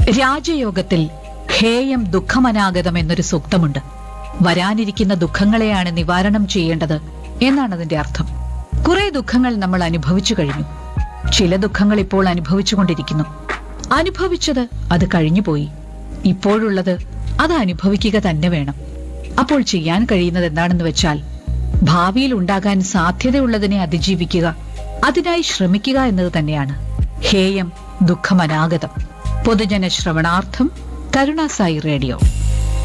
രാജയോഗത്തിൽ ഹേയം ദുഃഖമനാഗതം എന്നൊരു സൂക്തമുണ്ട് വരാനിരിക്കുന്ന ദുഃഖങ്ങളെയാണ് നിവാരണം ചെയ്യേണ്ടത് എന്നാണ് അതിന്റെ അർത്ഥം കുറെ ദുഃഖങ്ങൾ നമ്മൾ അനുഭവിച്ചു കഴിഞ്ഞു ചില ദുഃഖങ്ങൾ ഇപ്പോൾ അനുഭവിച്ചുകൊണ്ടിരിക്കുന്നു അനുഭവിച്ചത് അത് കഴിഞ്ഞുപോയി ഇപ്പോഴുള്ളത് അത് അനുഭവിക്കുക തന്നെ വേണം അപ്പോൾ ചെയ്യാൻ കഴിയുന്നത് എന്താണെന്ന് വെച്ചാൽ ഭാവിയിൽ ഉണ്ടാകാൻ സാധ്യതയുള്ളതിനെ അതിജീവിക്കുക അതിനായി ശ്രമിക്കുക എന്നത് തന്നെയാണ് ഹേയം ദുഃഖമനാഗതം പൊതുജന ശ്രവണാർത്ഥം കരുണാസായി റേഡിയോ